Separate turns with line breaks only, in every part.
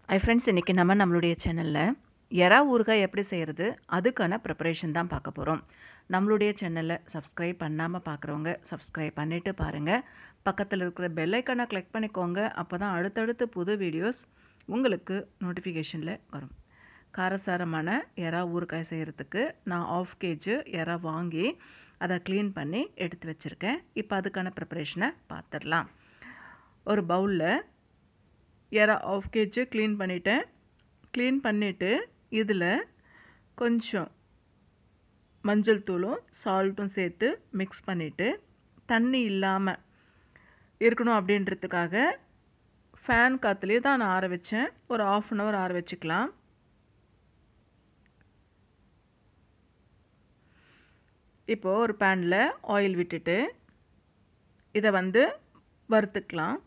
hi friends இன்றைக்கி நம்ம நம்மளுடைய சேனலில் எறா ஊறுகாய் எப்படி செய்கிறது அதுக்கான ப்ரிப்பரேஷன் தான் பார்க்க போகிறோம் நம்மளுடைய சேனலை சப்ஸ்கிரைப் பண்ணாமல் பார்க்குறவங்க சப்ஸ்கிரைப் பண்ணிவிட்டு பாருங்கள் பக்கத்தில் இருக்கிற பெல்லைக்கானை கிளிக் பண்ணிக்கோங்க அப்போ தான் அடுத்தடுத்து புது வீடியோஸ் உங்களுக்கு நோட்டிஃபிகேஷனில் வரும் காரசாரமான எறா ஊறுகாய் செய்கிறதுக்கு நான் ஆஃப் கேஜு எறா வாங்கி அதை க்ளீன் பண்ணி எடுத்து வச்சுருக்கேன் இப்போ அதுக்கான ப்ரிப்பரேஷனை பார்த்துடலாம் ஒரு பவுலில் எறா ஆஃப் கேஜி க்ளீன் பண்ணிட்டேன் க்ளீன் பண்ணிவிட்டு இதில் கொஞ்சம் மஞ்சள் தூளும் சால்ட்டும் சேர்த்து மிக்ஸ் பண்ணிவிட்டு தண்ணி இல்லாமல் இருக்கணும் அப்படின்றதுக்காக ஃபேன் காற்றுலேயே தான் நான் ஆற வச்சேன் ஒரு ஆஃப் அன் ஹவர் ஆற வச்சுக்கலாம் இப்போது ஒரு பேனில் ஆயில் விட்டுட்டு இதை வந்து வறுத்துக்கலாம்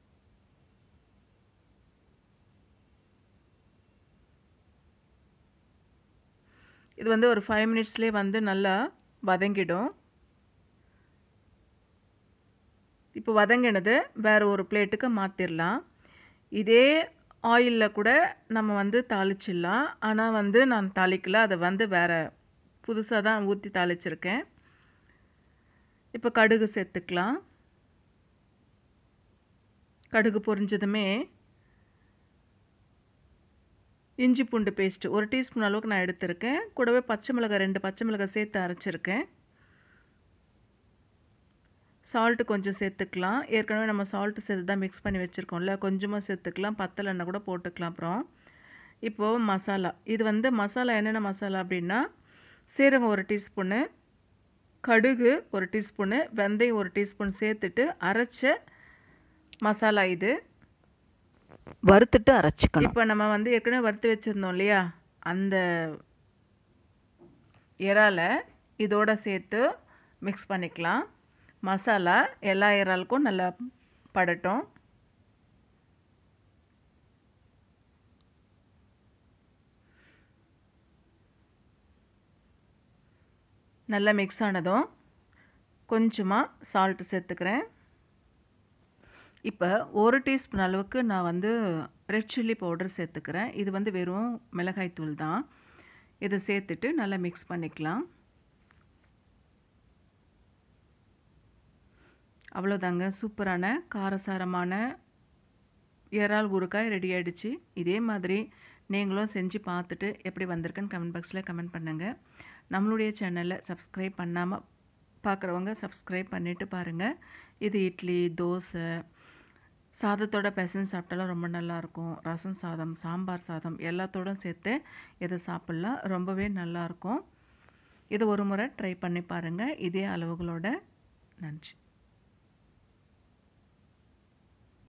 இது வந்து ஒரு ஃபைவ் மினிட்ஸ்லேயே வந்து நல்லா வதங்கிடும் இப்போ வதங்கினது வேறு ஒரு பிளேட்டுக்கு மாற்றிடலாம் இதே ஆயிலில் கூட நம்ம வந்து தாளிச்சிடலாம் ஆனால் வந்து நான் தாளிக்கல அதை வந்து வேறு புதுசாக தான் ஊற்றி தாளிச்சிருக்கேன் இப்போ கடுகு சேர்த்துக்கலாம் கடுகு பொரிஞ்சதுமே இஞ்சி பூண்டு பேஸ்ட்டு ஒரு டீஸ்பூன் அளவுக்கு நான் எடுத்திருக்கேன் கூடவே பச்சை மிளகாய் ரெண்டு பச்சை மிளகாய் சேர்த்து அரைச்சிருக்கேன் சால்ட்டு கொஞ்சம் சேர்த்துக்கலாம் ஏற்கனவே நம்ம சால்ட்டு சேர்த்து தான் மிக்ஸ் பண்ணி வச்சுருக்கோம்ல கொஞ்சமாக சேர்த்துக்கலாம் பத்தலைன்னா கூட போட்டுக்கலாம் அப்புறம் இப்போது மசாலா இது வந்து மசாலா என்னென்ன மசாலா அப்படின்னா சீரகம் ஒரு டீஸ்பூனு கடுகு ஒரு டீஸ்பூனு வெந்தயம் ஒரு டீஸ்பூன் சேர்த்துட்டு அரைச்ச மசாலா இது
வறுத்துட்டு அரைச்சிக்கணும்
இப்போ நம்ம வந்து ஏற்கனவே வறுத்து வச்சுருந்தோம் இல்லையா அந்த இறால இதோட சேர்த்து மிக்ஸ் பண்ணிக்கலாம் மசாலா எல்லா இறாலுக்கும் நல்லா படட்டும் நல்லா மிக்ஸ் ஆனதும் கொஞ்சமாக சால்ட்டு சேர்த்துக்கிறேன் இப்போ ஒரு டீஸ்பூன் அளவுக்கு நான் வந்து ரெட் சில்லி பவுடர் சேர்த்துக்கிறேன் இது வந்து வெறும் மிளகாய் தூள் தான் இதை சேர்த்துட்டு நல்லா மிக்ஸ் பண்ணிக்கலாம் அவ்வளோதாங்க சூப்பரான காரசாரமான இறால் ஊறுகாய் ரெடி ஆகிடுச்சு இதே மாதிரி நீங்களும் செஞ்சு பார்த்துட்டு எப்படி வந்திருக்குன்னு கமெண்ட் பாக்ஸில் கமெண்ட் பண்ணுங்கள் நம்மளுடைய சேனலை சப்ஸ்கிரைப் பண்ணாமல் பார்க்குறவங்க சப்ஸ்கிரைப் பண்ணிவிட்டு பாருங்கள் இது இட்லி தோசை சாதத்தோட பெசன் சாப்பிட்டாலும் ரொம்ப நல்லாயிருக்கும் ரசம் சாதம் சாம்பார் சாதம் எல்லாத்தோடும் சேர்த்து இதை சாப்பிட்லாம் ரொம்பவே நல்லாயிருக்கும் இதை ஒரு முறை ட்ரை பண்ணி பாருங்கள் இதே அளவுகளோட நன்றி